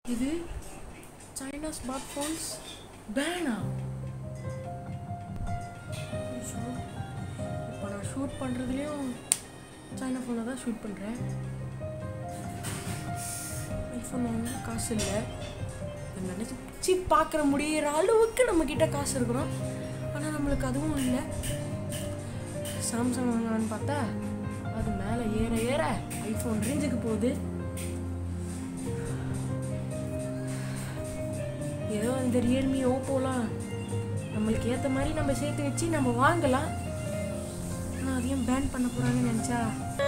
இது China smart phones பேனா இப்போ நான் ஷூட் பண்ணுறதுலேயும் சைனா ஃபோனில் தான் ஷூட் பண்ணுறேன் ஐஃபோன் வாங்க காசு இல்லை நினச்சி பார்க்குற முடியிற அளவுக்கு நம்மக்கிட்ட காசு இருக்கிறோம் ஆனால் நம்மளுக்கு அதுவும் இல்லை சாம்சங் வாங்கலான்னு பார்த்தா அது மேலே ஏற ஏற ஐஃபோன் ரேஞ்சுக்கு போகுது ஏதோ இந்த ரியல்மி ஓப்போலாம் நம்மளுக்கு ஏற்ற மாதிரி நம்ம சேர்த்து வச்சு நம்ம வாங்கலாம் ஆனால் அதையும் பேன் பண்ண போகிறாங்கன்னு நினச்சா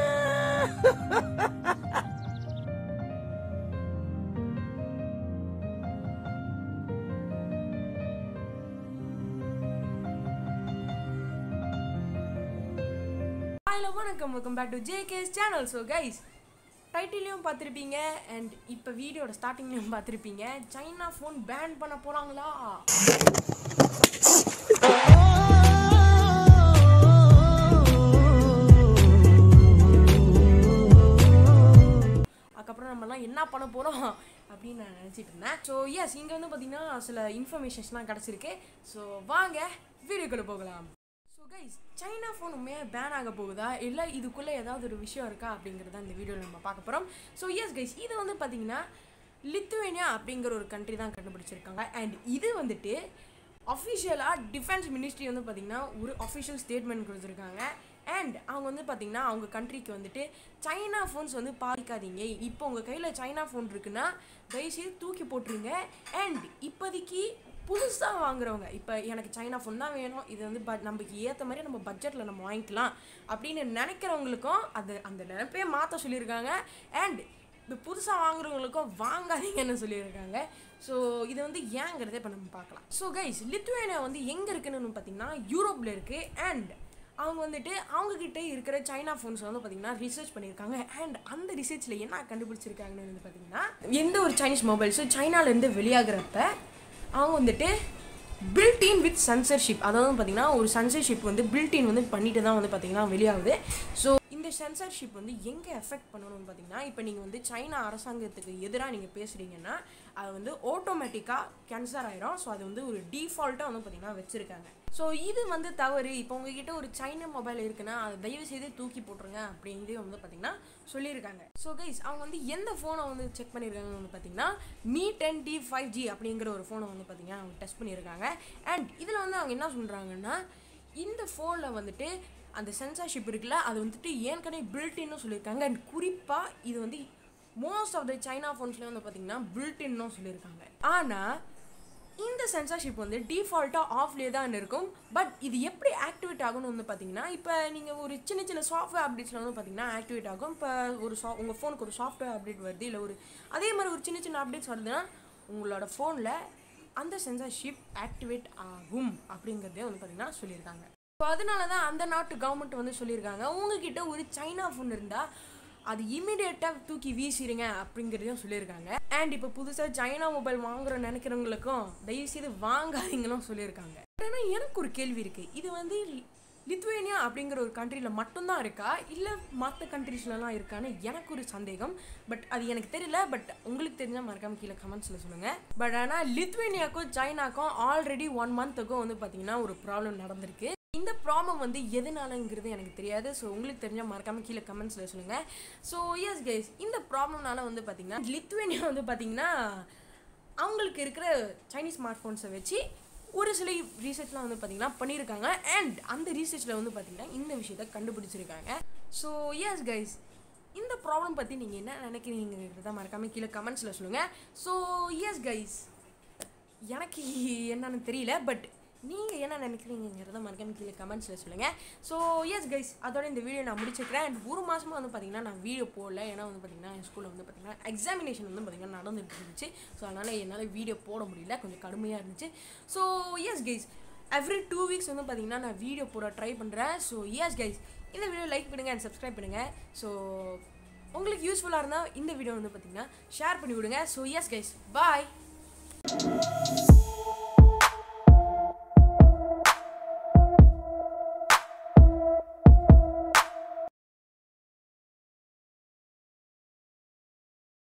ஹலோ வணக்கம் welcome back to JK's channel so guys டைட்டிலையும் பார்த்துருப்பீங்க அண்ட் இப்போ வீடியோட ஸ்டார்டிங்லையும் பார்த்துருப்பீங்க சைனா ஃபோன் பேன் பண்ண போகிறாங்களா அதுக்கப்புறம் நம்மலாம் என்ன பண்ண போகிறோம் அப்படின்னு நான் நினச்சிட்டு இருந்தேன் ஸோ எஸ் இங்கே வந்து பார்த்தீங்கன்னா சில இன்ஃபர்மேஷன்ஸ்லாம் கிடச்சிருக்கு ஸோ வாங்க வீடியோக்குள்ளே போகலாம் ஸோ கைஸ் சைனா ஃபோன் உண்மையாக பேன் ஆக போகுதா இல்லை இதுக்குள்ளே ஏதாவது ஒரு விஷயம் இருக்கா அப்படிங்கிறத இந்த வீடியோவில் நம்ம பார்க்க போகிறோம் ஸோ எஸ் கைஸ் இது வந்து பார்த்தீங்கன்னா லித்துவேனியா அப்படிங்கிற ஒரு கண்ட்ரி தான் கண்டுபிடிச்சிருக்காங்க அண்ட் இது வந்துட்டு அஃபிஷியலாக டிஃபென்ஸ் மினிஸ்ட்ரி வந்து பார்த்திங்கன்னா ஒரு அஃபிஷியல் ஸ்டேட்மெண்ட் கொடுத்துருக்காங்க அண்ட் அவங்க வந்து பார்த்திங்கன்னா அவங்க கண்ட்ரிக்கு வந்துட்டு சைனா ஃபோன்ஸ் வந்து பாதிக்காதீங்க இப்போ உங்கள் கையில் சைனா ஃபோன் இருக்குன்னா தயவுசெய்து தூக்கி போட்டுருங்க அண்ட் இப்போதைக்கு புதுசாக வாங்குறவங்க இப்போ எனக்கு சைனா ஃபோன் தான் வேணும் இது வந்து பட் நமக்கு ஏற்ற மாதிரி நம்ம பட்ஜெட்டில் நம்ம வாங்கிக்கலாம் அப்படின்னு நினைக்கிறவங்களுக்கும் அது அந்த நினைப்பே மாற்ற சொல்லியிருக்காங்க அண்ட் இப்போ புதுசாக வாங்குறவங்களுக்கும் வாங்காதீங்கன்னு சொல்லியிருக்காங்க ஸோ இது வந்து ஏங்கிறத இப்போ நம்ம பார்க்கலாம் ஸோ கைஸ் லித்துவேனியா வந்து எங்கே இருக்குன்னு பார்த்தீங்கன்னா யூரோப்பில் இருக்குது அண்ட் அவங்க வந்துட்டு அவங்கக்கிட்ட இருக்கிற சைனா ஃபோன்ஸ் வந்து பார்த்தீங்கன்னா ரிசர்ச் பண்ணியிருக்காங்க அண்ட் அந்த ரிசர்ச்சில் என்ன கண்டுபிடிச்சிருக்காங்கன்னு வந்து பார்த்தீங்கன்னா எந்த ஒரு சைனீஸ் மொபைல்ஸும் சைனாலேருந்து வெளியாகிறப்ப அவங்க வந்துட்டு பில்டின் வித் சென்சர்ஷிப் அதாவது பார்த்தீங்கன்னா ஒரு சென்சர்ஷிப் வந்து பில்டின் வந்து பண்ணிட்டு தான் வந்து பார்த்தீங்கன்னா வெளியாகுது ஸோ இந்த சென்சர்ஷிப் வந்து எங்கே எஃபெக்ட் பண்ணணும்னு பார்த்தீங்கன்னா இப்போ நீங்கள் வந்து சைனா அரசாங்கத்துக்கு எதிராக நீங்கள் பேசுகிறீங்கன்னா அது வந்து ஆட்டோமேட்டிக்காக கேன்சர் ஆயிரும் ஸோ அது வந்து ஒரு டிஃபால்ட்டாக வந்து பார்த்தீங்கன்னா வச்சுருக்காங்க ஸோ இது வந்து தவறு இப்போ உங்ககிட்ட ஒரு சைனா மொபைல் இருக்குன்னா அதை தயவு செய்து தூக்கி போட்டுருங்க அப்படிங்கிறது வந்து பார்த்தீங்கன்னா சொல்லியிருக்காங்க ஸோ கைஸ் அவங்க வந்து எந்த ஃபோனை வந்து செக் பண்ணியிருக்காங்கன்னு வந்து பார்த்தீங்கன்னா Mi ten T five G அப்படிங்கிற ஒரு ஃபோனை வந்து பார்த்தீங்கன்னா அவங்க டெஸ்ட் பண்ணியிருக்காங்க அண்ட் இதில் வந்து அவங்க என்ன சொல்கிறாங்கன்னா இந்த ஃபோனில் வந்துட்டு அந்த சென்சார்ஷிப் இருக்குல்ல அது வந்துட்டு ஏற்கனவே பில்டின்னு சொல்லியிருக்காங்க அண்ட் குறிப்பாக இது வந்து மோஸ்ட் ஆஃப் த சைனா ஃபோன்ஸ்லேயே வந்து பார்த்தீங்கன்னா பில்டின்னு சொல்லியிருக்காங்க ஆனால் இந்த சென்சார்ஷிப் வந்து டிஃபால்ட்டாக ஆஃப்லேயே தான் இருக்கும் பட் இது எப்படி ஆக்டிவேட் ஆகும்னு வந்து பார்த்தீங்கன்னா இப்போ நீங்கள் ஒரு சின்ன சின்ன சாஃப்ட்வேர் அப்டேட்ஸில் வந்து பார்த்தீங்கன்னா ஆக்டிவேட் ஆகும் இப்போ ஒரு சா உங்கள் ஃபோனுக்கு ஒரு சாஃப்ட்வேர் அப்டேட் வருது இல்லை ஒரு அதே மாதிரி ஒரு சின்ன சின்ன அப்டேட்ஸ் வருதுன்னா உங்களோட ஃபோனில் அந்த சென்சார்ஷிப் ஆக்டிவேட் ஆகும் அப்படிங்கிறதே வந்து பார்த்தீங்கன்னா சொல்லியிருக்காங்க ஸோ அதனால தான் அந்த நாட்டு கவர்மெண்ட் வந்து சொல்லியிருக்காங்க உங்ககிட்ட ஒரு சைனா ஃபோன் இருந்தால் அது இமீடியட்டாக தூக்கி வீசிடுங்க அப்படிங்கிறதையும் சொல்லியிருக்காங்க அண்ட் இப்போ புதுசாக சைனா மொபைல் வாங்குற நினைக்கிறவங்களுக்கும் தயவுசெய்து வாங்காதீங்களும் சொல்லியிருக்காங்க ஆனால் எனக்கு ஒரு கேள்வி இருக்குது இது வந்து லித்வேனியா அப்படிங்கிற ஒரு கண்ட்ரியில் மட்டும்தான் இருக்கா இல்லை மற்ற கண்ட்ரீஸ்லலாம் இருக்கான்னு எனக்கு ஒரு சந்தேகம் பட் அது எனக்கு தெரியல பட் உங்களுக்கு தெரிஞ்சால் மறக்காம கீழே கமெண்ட்ஸில் சொல்லுங்கள் பட் ஆனால் லித்வேனியாக்கும் சைனாக்கும் ஆல்ரெடி ஒன் மந்த்துக்கும் வந்து பார்த்தீங்கன்னா ஒரு ப்ராப்ளம் நடந்திருக்கு இந்த ப்ராப்ளம் வந்து எதனாலங்கிறது எனக்கு தெரியாது ஸோ உங்களுக்கு தெரிஞ்சால் மறக்காமல் கீழே கமெண்ட்ஸில் சொல்லுங்கள் ஸோ எஸ் கைஸ் இந்த ப்ராப்ளம்னால வந்து பார்த்தீங்கன்னா லித்வேனியா வந்து பார்த்தீங்கன்னா அவங்களுக்கு இருக்கிற சைனீஸ் ஸ்மார்ட் ஃபோன்ஸை வச்சு ஒரு சில ரீசர்ச்லாம் வந்து பார்த்தீங்கன்னா பண்ணியிருக்காங்க அண்ட் அந்த ரீசர்ச்சில் வந்து பார்த்தீங்கன்னா இந்த விஷயத்த கண்டுபிடிச்சிருக்காங்க ஸோ எஸ் கைஸ் இந்த ப்ராப்ளம் பற்றி நீங்கள் என்ன நினைக்கிறீங்கிறத மறக்காமல் கீழே கமெண்ட்ஸில் சொல்லுங்கள் ஸோ எஸ் கைஸ் எனக்கு என்னன்னு தெரியல பட் நீங்கள் என்ன நினைக்கிறீங்கிறத மறக்காம கீழே கமெண்ட்ஸில் சொல்லுங்கள் ஸோ எஸ் கைஸ் அதோட இந்த வீடியோ நான் முடிச்சிருக்கிறேன் அண்ட் ஒரு மாதமாக வந்து பார்த்தீங்கன்னா நான் வீடியோ போடல ஏன்னா வந்து பார்த்தீங்கன்னா என் ஸ்கூலில் வந்து பார்த்தீங்கன்னா எக்ஸாமினேஷன் வந்து பார்த்தீங்கன்னா நடந்துட்டு இருந்துச்சு ஸோ அதனால் என்னால் வீடியோ போட முடியல கொஞ்சம் கடுமையாக இருந்துச்சு so yes guys every two weeks வந்து பார்த்தீங்கன்னா நான் வீடியோ போட ட்ரை பண்ணுறேன் ஸோ எஸ் கைஸ் இந்த வீடியோ லைக் பண்ணுங்கள் அண்ட் சப்ஸ்கிரைப் பண்ணுங்கள் ஸோ உங்களுக்கு யூஸ்ஃபுல்லாக இருந்தால் இந்த வீடியோ வந்து பார்த்தீங்கன்னா ஷேர் பண்ணி விடுங்க ஸோ எஸ் கைஸ் பாய்